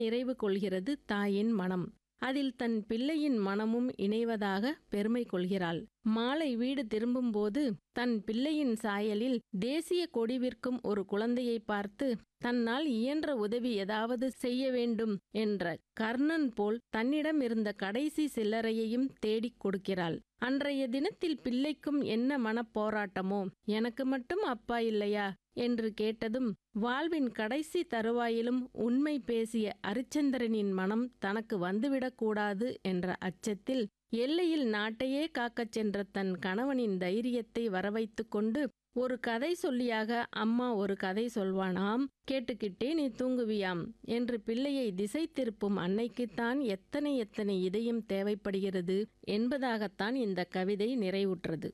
நிறைவு கொள்கிறது தாயின் மனம் அதில் தன் பிள்ளையின் மனமும் இணைவதாக பெருமை கொள்கிறாள் மாலை வீடு திரும்பும்போது தன் பிள்ளையின் சாயலில் தேசிய கொடி விற்கும் ஒரு குழந்தையை பார்த்து தன்னால் இயன்ற உதவி ஏதாவது செய்ய வேண்டும் என்ற கர்ணன் போல் தன்னிடம் இருந்த கடைசி சில்லறையையும் தேடிக் கொடுக்கிறாள் அன்றைய தினத்தில் பிள்ளைக்கும் என்ன மனப்போராட்டமோ எனக்கு மட்டும் அப்பா இல்லையா என்று கேட்டதும் வாழ்வின் கடைசி தருவாயிலும் உண்மை பேசிய அரிச்சந்திரனின் மனம் தனக்கு வந்துவிடக்கூடாது என்ற அச்சத்தில் எல்லையில் நாட்டையே காக்கச் சென்ற தன் கணவனின் தைரியத்தை வரவைத்து கொண்டு ஒரு கதை சொல்லியாக அம்மா ஒரு கதை சொல்வானாம் கேட்டுக்கிட்டே நீ தூங்குவியாம் என்று பிள்ளையை திசை திருப்பும் அன்னைக்குத்தான் எத்தனை எத்தனை இதயம் தேவைப்படுகிறது என்பதாகத்தான் இந்த கவிதை நிறைவுற்றது